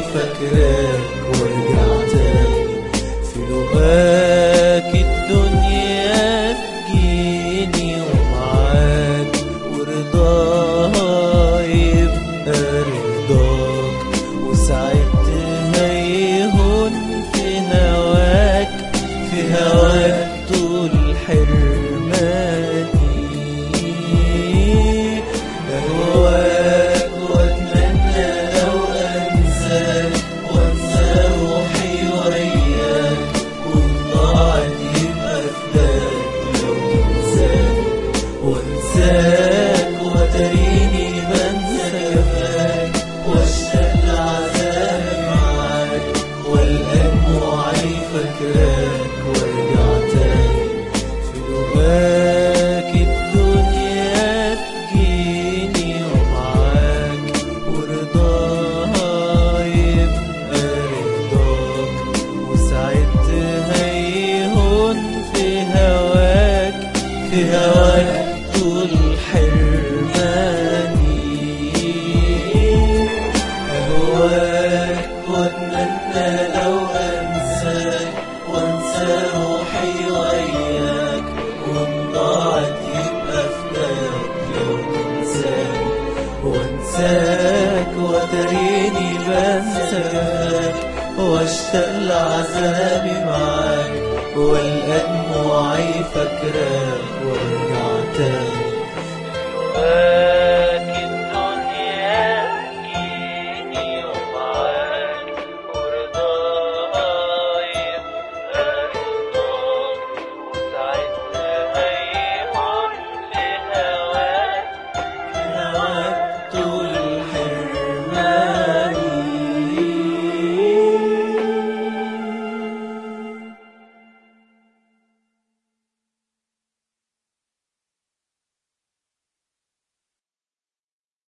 فاكراك وارجع تاني في لقاك الدنيا تجيني ومعاك ورضاها يبقى رضاك وساعتها يهون في هواك في هواك طول حرماني أهواك وأتمنى لو أنساك وأنسى روحي وياك والضاعت يبقى فداك لو تنساك وأنساك وتريني بنسى جفاك واشتاق لعذابي معاك والقى دموعي فاكراك وارجع تاني في لقاك الدنيا تجيني ومعاك ورضاها يبقى رضاك وساعتها يهون في هواك في هواك طول حرماني أهواك وأتمنى لو أنساك وأنسى روحي وياك وإن ضاعت يبقى فداك لو تنساني وأنساك وتريني بنسى جفاك واشتاق لعذابي معاك والقى دموعي فاكراك وارجع تاني